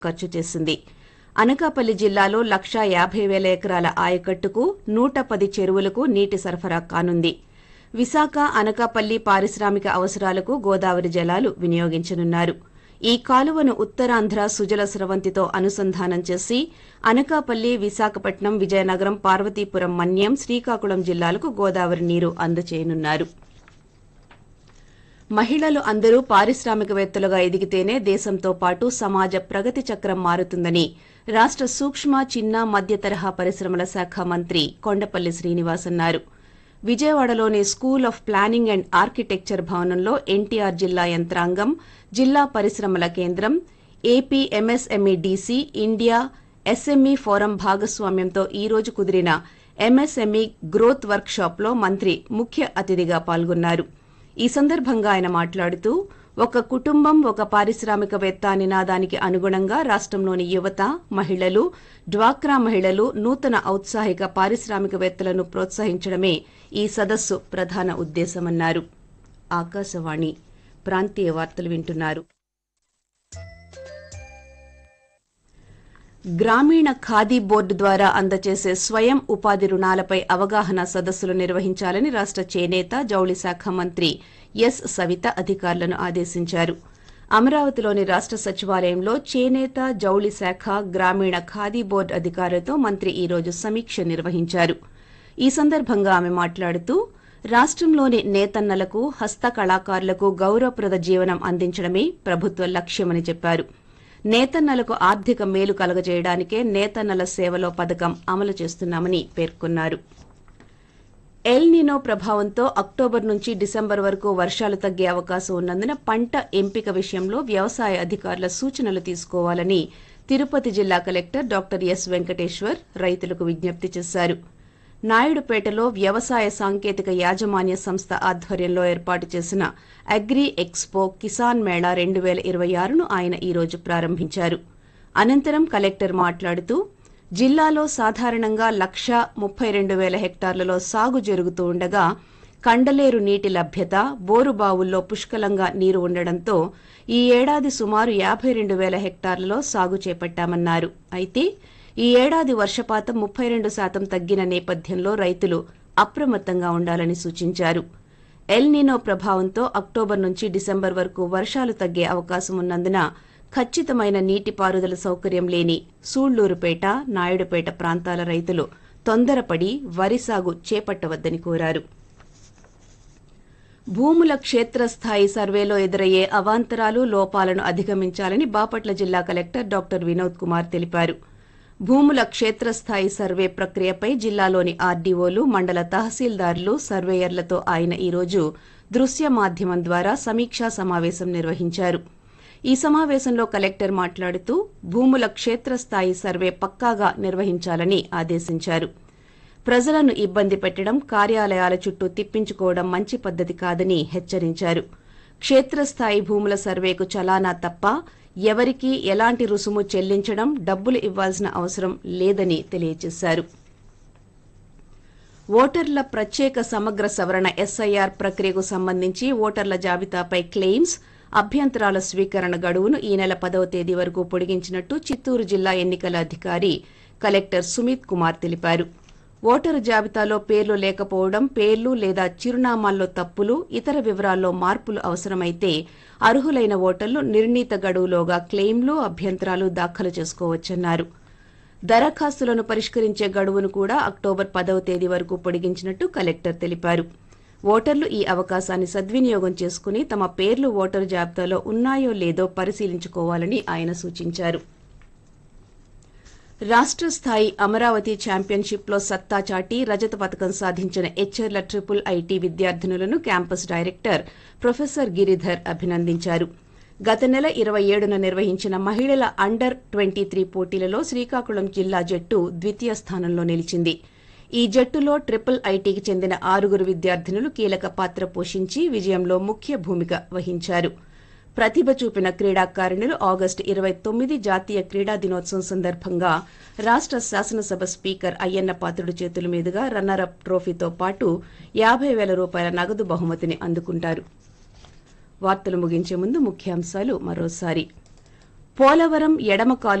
ఖర్చు చేసింది అనకాపల్లి జిల్లాలో లక్షా యాభై వేల ఎకరాల ఆయకట్టుకు నూట పది చెరువులకు నీటి సరఫరా కానుంది విశాఖ అనకాపల్లి పారిశ్రామిక అవసరాలకు గోదావరి జలాలు వినియోగించనున్నారు ఈ కాలువను ఉత్తరాంధ్ర సుజల స్రవంతితో అనుసంధానం చేసి అనకాపల్లి విశాఖపట్నం విజయనగరం పార్వతీపురం మన్యం శ్రీకాకుళం జిల్లాలకు గోదావరి నీరు అందజేయనున్నారు మహిళలు అందరూ పారిశ్రామికవేత్తలుగా ఎదిగితేనే దేశంతో పాటు సమాజ ప్రగతి చక్రం మారుతుందని రాష్ట సూక్ష్మ చిన్న మధ్య తరహా పరిశ్రమల శాఖ మంత్రి కొండపల్లి శ్రీనివాస్ అన్నారు విజయవాడలోని school of planning and architecture భవనంలో ఎన్టీఆర్ జిల్లా యంత్రాంగం జిల్లా పరిశ్రమల కేంద్రం AP MSME DC India SME forum భాగస్వామ్యంతో ఈ రోజు కుదిరిన ఎంఎస్ఎంఈ గ్రోత్ వర్క్ షాప్లో మంత్రి ముఖ్య అతిథిగా పాల్గొన్నారు ఈ సందర్భంగా ఆయన మాట్లాడుతూ ఒక కుటుంబం ఒక పారిశ్రామికవేత్త నినాదానికి అనుగుణంగా రాష్టంలోని యువత మహిళలు డ్వాక్రా మహిళలు నూతన ఔత్సాహిక పారిశ్రామికవేత్తలను ప్రోత్సహించడమే ఈ సదస్సు ప్రధాన ఉద్దేశమన్నారు ఆకాశవాణి ప్రాంతీయ వార్తలు వింటున్నారు గ్రామీణ ఖాదీ బోర్డు ద్వారా అందజేసే స్వయం ఉపాధి రుణాలపై అవగాహన సదస్సులు నిర్వహించాలని రాష్ట చేనేత జౌళి శాఖ మంత్రి ఎస్ సవిత అధికారులను ఆదేశించారు అమరావతిలోని రాష్ట సచివాలయంలో చేనేత జౌళి శాఖ గ్రామీణ ఖాదీ బోర్డు అధికారులతో మంత్రి ఈ రోజు సమీక్ష నిర్వహించారు ఈ సందర్భంగా ఆమె మాట్లాడుతూ రాష్టంలోని నేతన్నలకు హస్త కళాకారులకు గౌరవప్రద జీవనం అందించడమే ప్రభుత్వ లక్ష్యమని చెప్పారు నేతన్నలకు ఆర్థిక మేలు కలగజేయడానికే నేతన్నల సేవలో పథకం అమలు చేస్తున్నామని పేర్కొన్నారు ఎల్ నినో ప్రభావంతో అక్టోబర్ నుంచి డిసెంబర్ వరకు వర్షాలు తగ్గే అవకాశం ఉన్నందున పంట ఎంపిక విషయంలో వ్యవసాయ అధికారుల సూచనలు తీసుకోవాలని తిరుపతి జిల్లా కలెక్టర్ డాక్టర్ ఎస్ వెంకటేశ్వర్ రైతులకు విజ్ఞప్తి చేశారు నాయుడుపేటలో వ్యవసాయ సాంకేతిక యాజమాన్య సంస్థ ఆధ్వర్యంలో ఏర్పాటు చేసిన అగ్రి ఎక్స్పో కిసాన్ మేళా రెండు వేల ఇరవై ఆరును ఆయన ఈ రోజు ప్రారంభించారు అనంతరం కలెక్టర్ మాట్లాడుతూ జిల్లాలో సాధారణంగా లక్ష ముప్పై రెండు వేల హెక్టార్లలో సాగు జరుగుతూ ఉండగా కండలేరు నీటి లభ్యత బోరు బావుల్లో పుష్కలంగా నీరు ఉండడంతో ఈ ఏడాది సుమారు యాభై రెండు వేల హెక్టార్లలో సాగు చేపట్టామన్నారు అయితే ఈ ఏడాది వర్షపాతం ముప్పై రెండు శాతం తగ్గిన నేపథ్యంలో రైతులు అప్రమత్తంగా ఉండాలని సూచించారు ఎల్ నినో ప్రభావంతో అక్టోబర్ నుంచి డిసెంబర్ వరకు వర్షాలు తగ్గే అవకాశం ఉన్నందున ఖచ్చితమైన నీటిపారుదల సౌకర్యం లేని సూళ్లూరుపేట నాయుడుపేట ప్రాంతాల రైతులు తొందరపడి వరి సాగు చేపట్టవద్దని కోరారు భూముల క్షేత్రస్థాయి సర్వేలో ఎదురయ్యే అవాంతరాలు లోపాలను అధిగమించాలని బాపట్ల జిల్లా కలెక్టర్ డాక్టర్ వినోద్ కుమార్ తెలిపారు భూముల క్షేత్రస్థాయి సర్వే ప్రక్రియపై జిల్లాలోని ఆర్డీఓలు మండల తహసీల్దారులు సర్వేయర్లతో ఆయన ఈ రోజు దృశ్య మాధ్యమం ద్వారా సమీక్షా సమావేశం నిర్వహించారు ఈ సమావేశంలో కలెక్టర్ మాట్లాడుతూ భూముల క్షేత్రస్థాయి సర్వే పక్కాగా నిర్వహించాలని ఆదేశించారు ప్రజలను ఇబ్బంది పెట్టడం కార్యాలయాల చుట్టూ తిప్పించుకోవడం మంచి పద్దతి కాదని హెచ్చరించారు క్షేత్రస్థాయి భూముల సర్వేకు చలానా తప్ప ఎవరికీ ఎలాంటి రుసుము చెల్లించడం డబ్బులు ఇవ్వాల్సిన అవసరం లేదని తెలియజేశారు ఓటర్ల ప్రత్యేక సమగ్ర సవరణ ఎస్ఐఆర్ ప్రక్రియకు సంబంధించి ఓటర్ల జాబితాపై క్లెయిమ్స్ అభ్యంతరాల స్వీకరణ గడువును ఈ నెల పదవ తేదీ వరకు పొడిగించినట్టు చిత్తూరు జిల్లా ఎన్నికల అధికారి కలెక్టర్ సుమిత్ కుమార్ తెలిపారు ఓటరు జాబితాలో పేర్లు లేకపోవడం పేర్లు లేదా చిరునామాల్లో తప్పులు ఇతర వివరాల్లో మార్పులు అవసరమైతే అర్హులైన ఓటర్లు నిర్ణీత గడువులోగా క్లెయిమ్లు అభ్యంతరాలు దాఖలు చేసుకోవచ్చన్నారు దరఖాస్తులను పరిష్కరించే గడువును కూడా అక్టోబర్ పదవ తేదీ వరకు పొడిగించినట్టు కలెక్టర్ తెలిపారు ఓటర్లు ఈ అవకాశాన్ని సద్వినియోగం చేసుకుని తమ పేర్లు ఓటరు జాబితాలో ఉన్నాయో లేదో పరిశీలించుకోవాలని ఆయన సూచించారు రాష్ట్ర స్థాయి అమరావతి ఛాంపియన్షిప్లో సత్తా చాటి రజత పథకం సాధించిన హెచ్ఎర్ల ట్రిపుల్ ఐటీ విద్యార్థినులను క్యాంపస్ డైరెక్టర్ ప్రొఫెసర్ గిరిధర్ అభినందించారు గత నెల ఇరవై ఏడున నిర్వహించిన మహిళల అండర్ ట్వంటీ త్రీ పోటీలలో శ్రీకాకుళం జిల్లా జట్టు ద్వితీయ స్థానంలో నిలిచింది ఈ జట్టులో ట్రిపుల్ ఐటీకి చెందిన ఆరుగురు విద్యార్థినులు కీలక పాత్ర పోషించి విజయంలో ముఖ్య భూమిక వహించారు ప్రతిభ చూపిన క్రీడాకారిణులు ఆగస్టు ఇరవై తొమ్మిది జాతీయ క్రీడా దినోత్సవం సందర్భంగా రాష్ట శాసనసభ స్పీకర్ అయ్యన్న పాత్రుడు చేతుల మీదుగా రన్నరప్ ట్రోఫీతో పాటు యాభై వేల రూపాయల నగదు బహుమతిని అందుకుంటారు వార్తలు ముగించే ముందు ముఖ్యాంశాలు మరోసారి పోలవరం ఎడమ కాలు